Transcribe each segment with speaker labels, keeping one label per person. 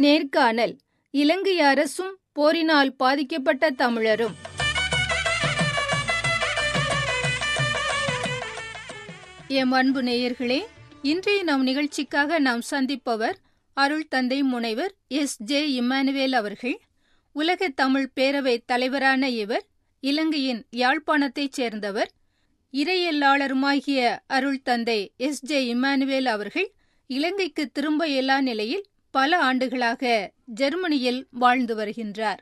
Speaker 1: நேர்காணல் இலங்கை அரசும் போரினால் பாதிக்கப்பட்ட தமிழரும் எம் அன்பு நேயர்களே இன்றைய நம் நிகழ்ச்சிக்காக நாம் சந்திப்பவர் அருள் தந்தை முனைவர் எஸ் ஜே இம்மானுவேல் அவர்கள் உலக தமிழ் பேரவை தலைவரான இவர் இலங்கையின் யாழ்ப்பாணத்தைச் சேர்ந்தவர் இறையல்லாளருமாகிய அருள் தந்தை எஸ் ஜே இம்மானுவேல் அவர்கள் இலங்கைக்கு திரும்ப இயலா நிலையில் பல ஆண்டுகளாக ஜெர்மனியில் வாழ்ந்து வருகின்றார்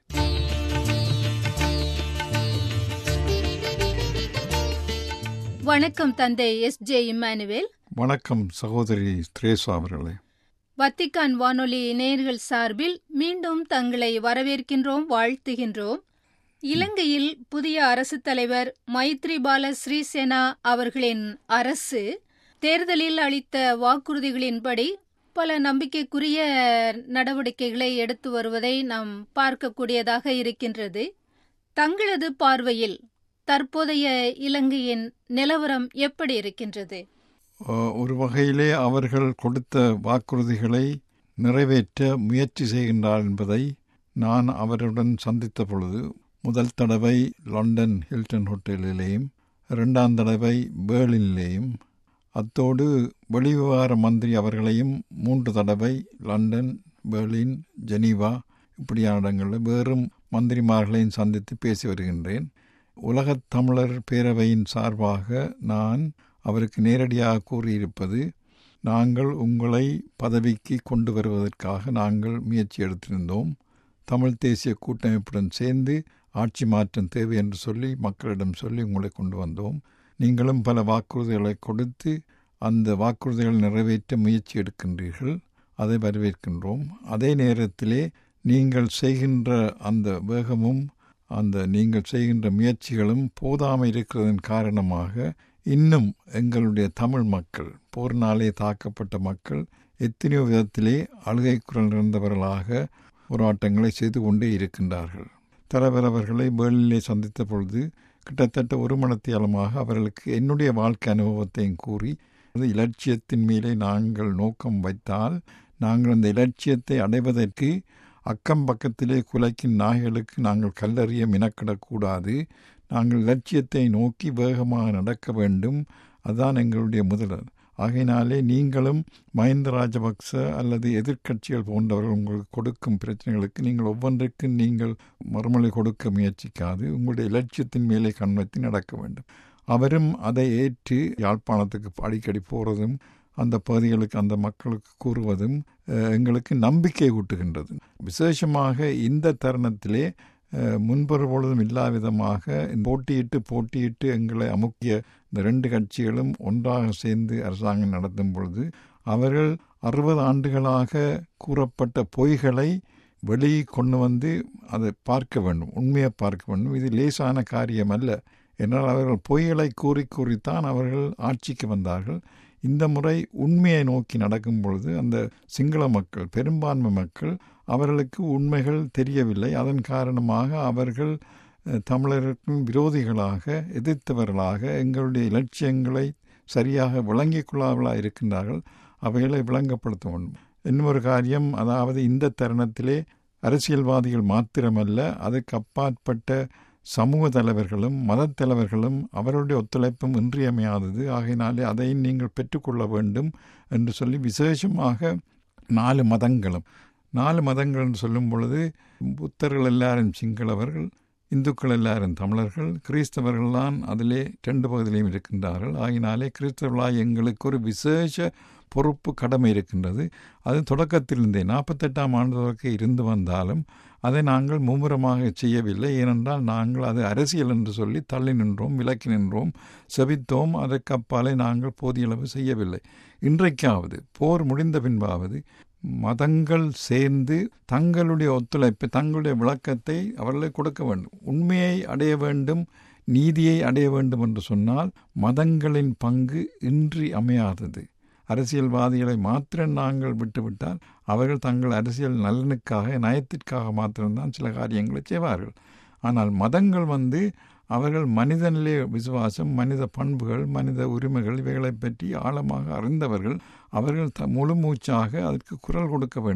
Speaker 1: வணக்கம் தந்தை எஸ் ஜே இம்மானுவேல்
Speaker 2: வணக்கம் சகோதரி திரேசா அவர்களே
Speaker 1: வத்திக்கான் வானொலி நேயர்கள் சார்பில் மீண்டும் தங்களை வரவேற்கின்றோம் வாழ்த்துகின்றோம் இலங்கையில் புதிய அரசு தலைவர் மைத்ரிபால ஸ்ரீசேனா அவர்களின் அரசு தேர்தலில் அளித்த வாக்குறுதிகளின்படி பல நம்பிக்கைக்குரிய நடவடிக்கைகளை எடுத்து வருவதை நாம் பார்க்கக்கூடியதாக இருக்கின்றது தங்களது பார்வையில் தற்போதைய இலங்கையின் நிலவரம் எப்படி இருக்கின்றது
Speaker 2: அஹ், ஒரு வகையிலே அவர்கள் கொடுத்த வாக்குறுதிகளை நிறைவேற்ற முயற்சி செய்கின்றார் என்பதை நான் அவருடன் சந்தித்த பொழுது முதல் தடவை லண்டன் ஹில்டன் ஹோட்டலிலேயும் இரண்டாம் தடவை பேர்லினிலேயும் அத்தோடு வெளிவிவகார மந்திரி அவர்களையும் மூன்று தடவை லண்டன் பெர்லின் ஜெனீவா இப்படியான இடங்களில் வேறும் மந்திரிமார்களையும் சந்தித்து பேசி வருகின்றேன் உலகத் தமிழர் பேரவையின் சார்பாக நான் அவருக்கு நேரடியாக கூறியிருப்பது நாங்கள் உங்களை பதவிக்கு கொண்டு வருவதற்காக நாங்கள் முயற்சி எடுத்திருந்தோம் தமிழ் தேசிய கூட்டமைப்புடன் சேர்ந்து ஆட்சி மாற்றம் தேவை என்று சொல்லி மக்களிடம் சொல்லி உங்களை கொண்டு வந்தோம் நீங்களும் பல வாக்குறுதிகளை கொடுத்து அந்த வாக்குறுதிகளை நிறைவேற்ற முயற்சி எடுக்கின்றீர்கள் அதை வரவேற்கின்றோம் அதே நேரத்திலே நீங்கள் செய்கின்ற அந்த வேகமும் அந்த நீங்கள் செய்கின்ற முயற்சிகளும் போதாமல் இருக்கிறதன் காரணமாக இன்னும் எங்களுடைய தமிழ் மக்கள் போரினாலே தாக்கப்பட்ட மக்கள் எத்தனையோ விதத்திலே அழுகை குரல் நிறைந்தவர்களாக போராட்டங்களை செய்து கொண்டே இருக்கின்றார்கள் தலைவர் அவர்களை பேர்லிலே சந்தித்த பொழுது கிட்டத்தட்ட ஒரு மணத்தியாலமாக அவர்களுக்கு என்னுடைய வாழ்க்கை அனுபவத்தையும் கூறி அது இலட்சியத்தின் மேலே நாங்கள் நோக்கம் வைத்தால் நாங்கள் அந்த இலட்சியத்தை அடைவதற்கு அக்கம் பக்கத்திலே குலைக்கும் நாய்களுக்கு நாங்கள் கல்லறிய மினக்கிடக்கூடாது நாங்கள் லட்சியத்தை நோக்கி வேகமாக நடக்க வேண்டும் அதுதான் எங்களுடைய முதலர் ஆகையினாலே நீங்களும் மஹிந்த ராஜபக்ச அல்லது எதிர்க்கட்சிகள் போன்றவர்கள் உங்களுக்கு கொடுக்கும் பிரச்சனைகளுக்கு நீங்கள் ஒவ்வொன்றுக்கும் நீங்கள் மறுமொழி கொடுக்க முயற்சிக்காது உங்களுடைய இலட்சியத்தின் மேலே கண் வைத்து நடக்க வேண்டும் அவரும் அதை ஏற்று யாழ்ப்பாணத்துக்கு அடிக்கடி போகிறதும் அந்த பகுதிகளுக்கு அந்த மக்களுக்கு கூறுவதும் அஹ், எங்களுக்கு நம்பிக்கை ஊட்டுகின்றது விசேஷமாக இந்த தருணத்திலே அஹ், முன்பொரு பொழுதும் இல்லாவிதமாக போட்டியிட்டு போட்டியிட்டு எங்களை அமுக்கிய இந்த ரெண்டு கட்சிகளும் ஒன்றாக சேர்ந்து அரசாங்கம் நடத்தும் பொழுது அவர்கள் அறுபது ஆண்டுகளாக கூறப்பட்ட பொய்களை வெளியே கொண்டு வந்து அதை பார்க்க வேண்டும் உண்மையை பார்க்க வேண்டும் இது லேசான காரியம் அல்ல என்றால் அவர்கள் பொய்களை கூறி கூறித்தான் அவர்கள் ஆட்சிக்கு வந்தார்கள் இந்த முறை உண்மையை நோக்கி நடக்கும் பொழுது அந்த சிங்கள மக்கள் பெரும்பான்மை மக்கள் அவர்களுக்கு உண்மைகள் தெரியவில்லை அதன் காரணமாக அவர்கள் அஹ், தமிழர்களுக்கும் விரோதிகளாக எதிர்த்தவர்களாக எங்களுடைய இலட்சியங்களை சரியாக விளங்கிக் கொள்ளாதவர்களாக இருக்கின்றார்கள் அவைகளை விளங்கப்படுத்த வேண்டும் இன்னொரு காரியம் அதாவது இந்த தருணத்திலே அரசியல்வாதிகள் மாத்திரமல்ல அதுக்கு அப்பாற்பட்ட சமூக தலைவர்களும் மதத் தலைவர்களும் அவர்களுடைய ஒத்துழைப்பும் இன்றியமையாதது ஆகையினாலே அதையும் நீங்கள் பெற்றுக்கொள்ள வேண்டும் என்று சொல்லி விசேஷமாக நாலு மதங்களும் நாலு மதங்கள் என்று சொல்லும் பொழுது புத்தர்கள் எல்லாரும் சிங்களவர்கள் இந்துக்கள் எல்லாரும் தமிழர்கள் கிறிஸ்தவர்கள்தான் அதிலே ரெண்டு பகுதியிலையும் இருக்கின்றார்கள் ஆகினாலே கிறிஸ்தவர்களாய் எங்களுக்கு ஒரு விசேஷ பொறுப்பு கடமை இருக்கின்றது அது தொடக்கத்திலிருந்தே நாற்பத்தெட்டாம் ஆண்டு தொடக்க இருந்து வந்தாலும் அதை நாங்கள் மும்முரமாக செய்யவில்லை ஏனென்றால் நாங்கள் அது அரசியல் என்று சொல்லி தள்ளி நின்றோம் விலக்கி நின்றோம் செவித்தோம் அதற்கு அப்பாலே நாங்கள் போதிய அளவு செய்யவில்லை இன்றைக்காவது போர் முடிந்த பின்பாவது மதங்கள் சேர்ந்து தங்களுடைய ஒத்துழைப்பை தங்களுடைய விளக்கத்தை அவர்களுக்கு கொடுக்க வேண்டும் உண்மையை அடைய வேண்டும் நீதியை அடைய வேண்டும் என்று சொன்னால் மதங்களின் பங்கு இன்றி அமையாதது அரசியல்வாதிகளை மாத்திரம் நாங்கள் விட்டுவிட்டால் அவர்கள் தங்கள் அரசியல் நலனுக்காக நயத்திற்காக மாத்திரம்தான் சில காரியங்களை செய்வார்கள் ஆனால் மதங்கள் வந்து அவர்கள் மனிதனிலே விசுவாசம் மனித பண்புகள் மனித உரிமைகள் இவைகளை பற்றி ஆழமாக அறிந்தவர்கள் அவர்கள் த முழு மூச்சாக அதற்கு குரல் கொடுக்க வேண்டும்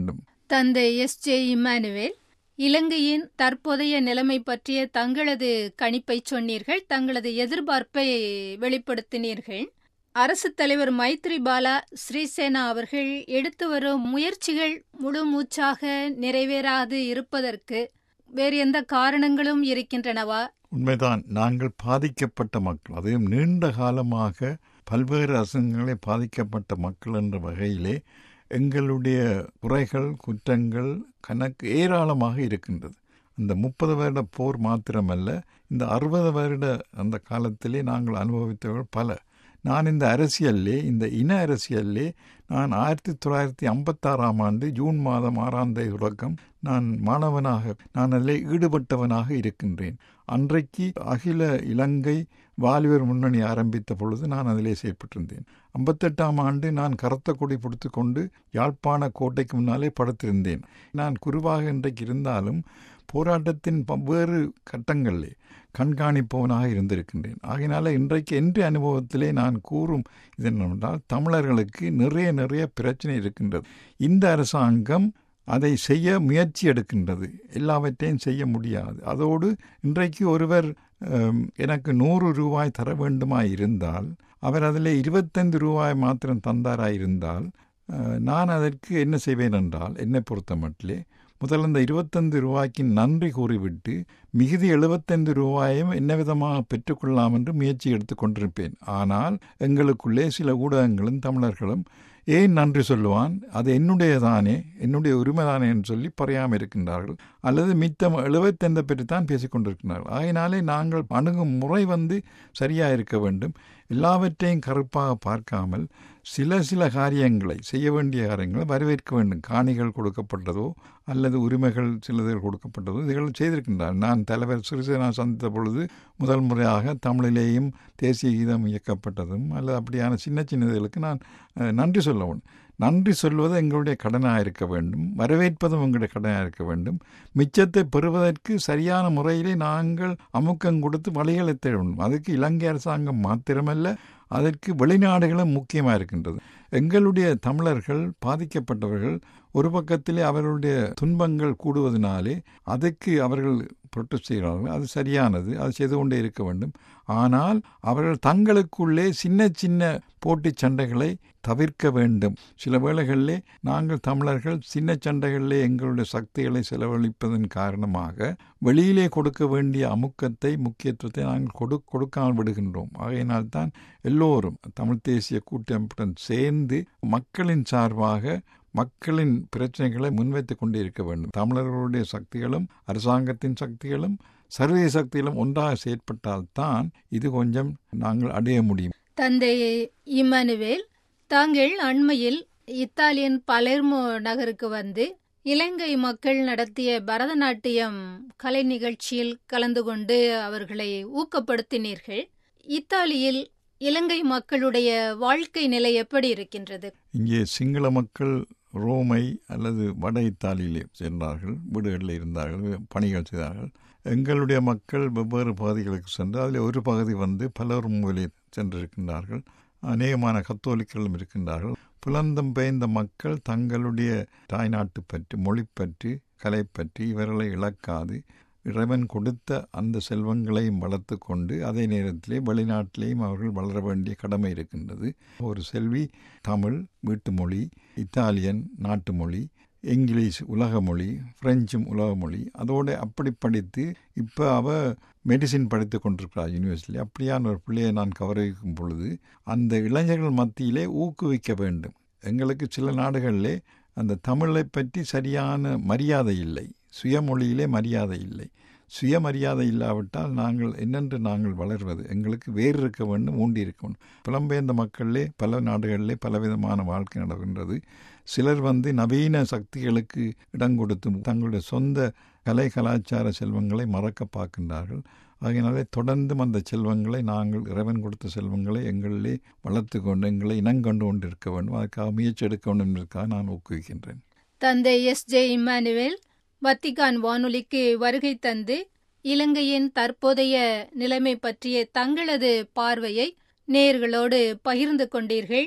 Speaker 1: தந்தை எஸ் ஜே இம்மானுவேல் இலங்கையின் தற்போதைய நிலைமை பற்றிய தங்களது கணிப்பை சொன்னீர்கள் தங்களது எதிர்பார்ப்பை வெளிப்படுத்தினீர்கள் அரசு தலைவர் மைத்ரிபாலா ஸ்ரீசேனா அவர்கள் எடுத்து வரும் முயற்சிகள் முழு மூச்சாக நிறைவேறாது இருப்பதற்கு வேறு எந்த காரணங்களும் இருக்கின்றனவா
Speaker 2: உண்மைதான் நாங்கள் பாதிக்கப்பட்ட மக்கள் அதையும் நீண்ட காலமாக பல்வேறு அசங்களை பாதிக்கப்பட்ட மக்கள் என்ற வகையிலே எங்களுடைய குறைகள் குற்றங்கள் கணக்கு ஏராளமாக இருக்கின்றது அந்த முப்பது வருட போர் மாத்திரமல்ல இந்த அறுபது வருட அந்த காலத்திலே நாங்கள் அனுபவித்தவர்கள் பல நான் இந்த அரசியல்லே இந்த இன அரசியல்லே நான் ஆயிரத்தி தொள்ளாயிரத்தி ஐம்பத்தாறாம் ஆண்டு ஜூன் மாதம் ஆறாம் தேதி தொடக்கம் நான் மாணவனாக நான் அதில் ஈடுபட்டவனாக இருக்கின்றேன் அன்றைக்கு அகில இலங்கை வாலிபர் முன்னணி ஆரம்பித்த பொழுது நான் அதிலே செயற்பட்டிருந்தேன் ஐம்பத்தெட்டாம் ஆண்டு நான் கரத்த கொடி பிடித்து கொண்டு யாழ்ப்பாண கோட்டைக்கு முன்னாலே படுத்திருந்தேன் நான் குருவாக இன்றைக்கு இருந்தாலும் போராட்டத்தின் பல்வேறு கட்டங்களிலே கண்காணிப்பவனாக இருந்திருக்கின்றேன் ஆகையினால இன்றைக்கு என்று அனுபவத்திலே நான் கூறும் இது என்னவென்றால் தமிழர்களுக்கு நிறைய நிறைய பிரச்சனை இருக்கின்றது இந்த அரசாங்கம் அதை செய்ய முயற்சி எடுக்கின்றது எல்லாவற்றையும் செய்ய முடியாது அதோடு இன்றைக்கு ஒருவர் எனக்கு நூறு ரூபாய் தர வேண்டுமா இருந்தால் அவர் அதில் இருபத்தைந்து ரூபாய் மாத்திரம் தந்தாராயிருந்தால் நான் அதற்கு என்ன செய்வேன் என்றால் என்னை பொறுத்த மட்டிலே முதல்ல இந்த இருபத்தைந்து ரூபாய்க்கு நன்றி கூறிவிட்டு மிகுதி எழுபத்தைந்து ரூபாயும் என்ன விதமாக பெற்றுக்கொள்ளலாம் என்று முயற்சி எடுத்து கொண்டிருப்பேன் ஆனால் எங்களுக்குள்ளே சில ஊடகங்களும் தமிழர்களும் ஏன் நன்றி சொல்லுவான் அது என்னுடையதானே என்னுடைய உரிமைதானே என்று சொல்லி பறையாமல் இருக்கின்றார்கள் அல்லது மித்தம் எழுபத்தைந்தை பற்றி தான் பேசிக்கொண்டிருக்கிறார்கள் ஆகினாலே நாங்கள் அணுகும் முறை வந்து சரியாக இருக்க வேண்டும் எல்லாவற்றையும் கருப்பாக பார்க்காமல் சில சில காரியங்களை செய்ய வேண்டிய காரியங்களை வரவேற்க வேண்டும் காணிகள் கொடுக்கப்பட்டதோ அல்லது உரிமைகள் சிலதில் கொடுக்கப்பட்டதோ இதுகள் செய்திருக்கின்றார் நான் தலைவர் சிறிசேனா சந்தித்த பொழுது முதல் முறையாக தமிழிலேயும் தேசிய கீதம் இயக்கப்பட்டதும் அல்லது அப்படியான சின்ன சின்னதுகளுக்கு நான் நன்றி சொல்லவும் நன்றி சொல்வது எங்களுடைய கடனாக இருக்க வேண்டும் வரவேற்பதும் எங்களுடைய கடனாக இருக்க வேண்டும் மிச்சத்தை பெறுவதற்கு சரியான முறையிலே நாங்கள் அமுக்கம் கொடுத்து வழிகளை தேட வேண்டும் அதுக்கு இலங்கை அரசாங்கம் மாத்திரமல்ல அதற்கு வெளிநாடுகளும் முக்கியமாக இருக்கின்றது எங்களுடைய தமிழர்கள் பாதிக்கப்பட்டவர்கள் ஒரு பக்கத்திலே அவர்களுடைய துன்பங்கள் கூடுவதனாலே அதுக்கு அவர்கள் புரொட்டஸ்ட் செய்கிறார்கள் அது சரியானது அது செய்து கொண்டே இருக்க வேண்டும் ஆனால் அவர்கள் தங்களுக்குள்ளே சின்ன சின்ன போட்டி சண்டைகளை தவிர்க்க வேண்டும் சில வேளைகளிலே நாங்கள் தமிழர்கள் சின்ன சண்டைகளிலே எங்களுடைய சக்திகளை செலவழிப்பதன் காரணமாக வெளியிலே கொடுக்க வேண்டிய அமுக்கத்தை முக்கியத்துவத்தை நாங்கள் கொடு கொடுக்காமல் விடுகின்றோம் ஆகையினால்தான் எல்லோரும் தமிழ் தேசிய கூட்டமைப்புடன் சேர்ந்து மக்களின் சார்பாக மக்களின் பிரச்சனைகளை முன்வைத்து கொண்டே இருக்க வேண்டும் தமிழர்களுடைய சக்திகளும் அரசாங்கத்தின் சக்திகளும் சர்வதேச சக்திகளும் ஒன்றாக செயற்பட்டால்தான் இது கொஞ்சம் நாங்கள் அடைய முடியும்
Speaker 1: தந்தை இமானுவேல் தாங்கள் அண்மையில் இத்தாலியன் பலர்மோ நகருக்கு வந்து இலங்கை மக்கள் நடத்திய பரதநாட்டியம் கலை நிகழ்ச்சியில் கலந்து கொண்டு அவர்களை ஊக்கப்படுத்தினீர்கள் இத்தாலியில் இலங்கை மக்களுடைய வாழ்க்கை நிலை எப்படி இருக்கின்றது
Speaker 2: இங்கே சிங்கள மக்கள் ரோமை அல்லது வட இத்தாலியிலே சென்றார்கள் வீடுகளில் இருந்தார்கள் பணிகள் செய்தார்கள் எங்களுடைய மக்கள் வெவ்வேறு பகுதிகளுக்கு சென்று அதில் ஒரு பகுதி வந்து பலர் மூலையில் சென்றிருக்கின்றார்கள் அநேகமான கத்தோலிக்கர்களும் இருக்கின்றார்கள் புலந்தம் பெய்ந்த மக்கள் தங்களுடைய தாய்நாட்டு பற்றி மொழி பற்றி கலை பற்றி இவர்களை இழக்காது இறைவன் கொடுத்த அந்த செல்வங்களையும் வளர்த்து கொண்டு அதே நேரத்திலே வெளிநாட்டிலேயும் அவர்கள் வளர வேண்டிய கடமை இருக்கின்றது ஒரு செல்வி தமிழ் வீட்டு மொழி இத்தாலியன் நாட்டு மொழி இங்கிலீஷ் உலக மொழி பிரெஞ்சும் உலக மொழி அதோடு அப்படி படித்து இப்போ அவ மெடிசின் படித்து கொண்டிருக்கிறார் யூனிவர்சிட்டியில் அப்படியான ஒரு பிள்ளையை நான் கௌரவிக்கும் பொழுது அந்த இளைஞர்கள் மத்தியிலே ஊக்குவிக்க வேண்டும் எங்களுக்கு சில நாடுகளிலே அந்த தமிழை பற்றி சரியான மரியாதை இல்லை சுயமொழியிலே மரியாதை இல்லை சுயமரியாதை இல்லாவிட்டால் நாங்கள் என்னென்று நாங்கள் வளர்வது எங்களுக்கு வேறு இருக்க வேண்டும் ஊண்டி இருக்க வேண்டும் புலம்பெயர்ந்த மக்களிலே பல நாடுகளிலே பலவிதமான வாழ்க்கை நடக்கின்றது சிலர் வந்து நவீன சக்திகளுக்கு இடம் கொடுத்து தங்களுடைய சொந்த கலை கலாச்சார செல்வங்களை மறக்க பார்க்கின்றார்கள் ஆகையினாலே தொடர்ந்தும் அந்த செல்வங்களை நாங்கள் இறைவன் கொடுத்த செல்வங்களை எங்களிலே வளர்த்து கொண்டு எங்களை இனங்கண்டு கொண்டு இருக்க வேண்டும் அதுக்காக முயற்சி எடுக்க வேண்டும் என்பதற்காக நான் ஊக்குவிக்கின்றேன்
Speaker 1: தந்தை எஸ் ஜே இம்மானுவேல் வத்திகான் வானொலிக்கு வருகை தந்து இலங்கையின் தற்போதைய நிலைமை பற்றிய தங்களது பார்வையை நேர்களோடு பகிர்ந்து கொண்டீர்கள்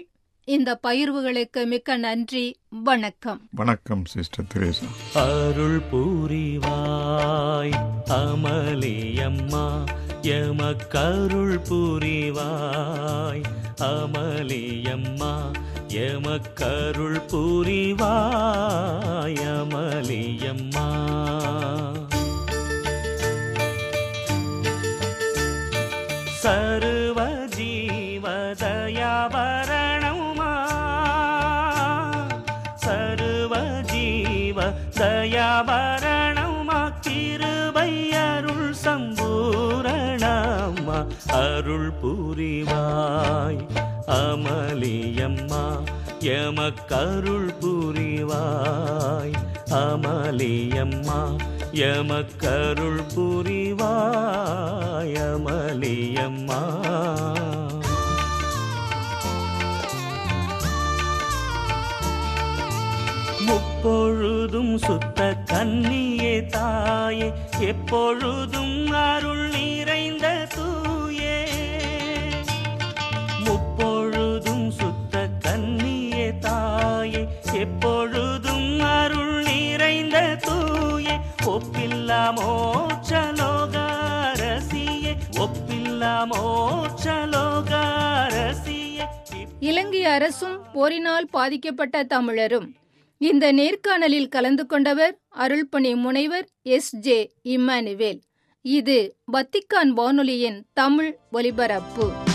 Speaker 1: இந்த பகிர்வுகளுக்கு மிக்க நன்றி வணக்கம்
Speaker 2: வணக்கம் சிஸ்டர் திரேசா
Speaker 3: அருள் புரிவாய் அமளியம்மா எமக்கருள் புரிவாய் அமளியம்மா எமக்கருள் புரிவாய் அமளியம்மா சர்வ ஜீவதயாபரணமா சர்வ ஜீவ தயாபரணமா கிருபை அருள் சம்பூரணமா அருள் புரிவாய் அமளியம்மா எமக்கருள் புரிவாய் அமளியம்மா எமக்கருள் புரிவாய் அமளியம்மா முப்பொழுதும் சுத்த கன்னியே தாயே எப்பொழுதும் அருள் நிறைந்த தூயே முப்பொழுதும் சுத்த கன்னியே தாயே எப்பொழுதும் அருள் நிறைந்த தூயே ஒப்பில்லா மோட்சலோகாரசியே ஒப்பில்லா மோட்சலோகாரசியே
Speaker 1: இலங்கை அரசும் போரினால் பாதிக்கப்பட்ட தமிழரும் இந்த நேர்காணலில் கலந்து கொண்டவர் அருள்பணி முனைவர் எஸ் ஜே இம்மானுவேல் இது வத்திக்கான் வானொலியின் தமிழ் ஒலிபரப்பு